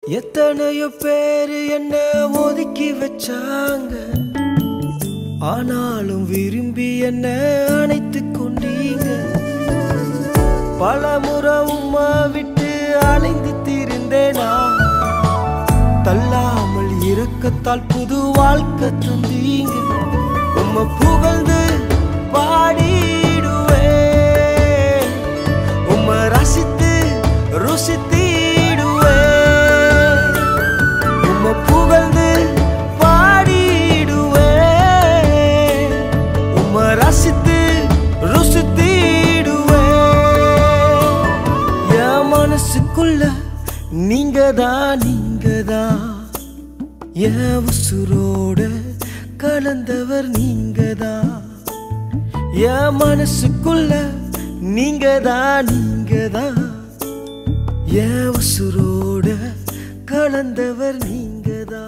எத்தனையோ பேரு என்ன ஒதுக்கி வச்சாங்க ஆனாலும் விரும்பி என்ன அணைத்து கொண்டீங்க பல முறை உம்மா விட்டு அலைந்து திரிந்தேனா தள்ளாமல் இரக்கத்தால் புது வாழ்க்கை தந்தீங்க உம்மை புகழ்ந்து பாடிடுவே உம்மை ரசித்து ருசித்திடுவே உம்மை புகழ்ந்து பாடிடுவே உம்மை ரசித்து ருசித்திடுவே என் மனசுக்குள்ள நீங்க தான் நீங்க தான் என் உசுரோட கலந்தவர் நீங்க தான் என் மனசுக்குள்ள நீங்க தான் நீங்க தான் என் உசுரோட கலந்தவர் நீங்க தான்